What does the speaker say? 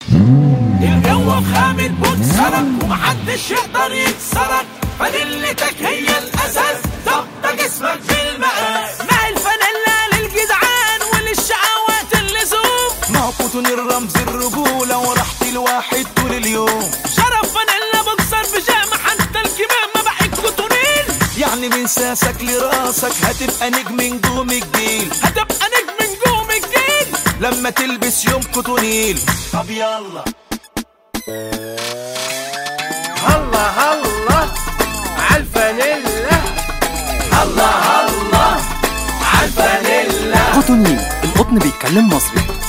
الجو خامل بوكسرك ومحدش يقدر يكسرك فانيلتك هي الاساس ضبط جسمك بالمقاس مع الفانيلا للجدعان وللشقاوات اللزوم ما هو كوتون الرمز الرجولة وراحة الواحد طول اليوم شرف فانيلا بوكسر بيجامة حتى الكمامة بقت كوتونيل يعني من ساسك لراسك هتبقى نجم نجوم الجيل هتبقى نجم نجوم الجيل لما تلبس يوم كوتونيل طب يلا هلا هلا عالفانيلا الله الله عالفانيلا قطنين القطن بيتكلم مصري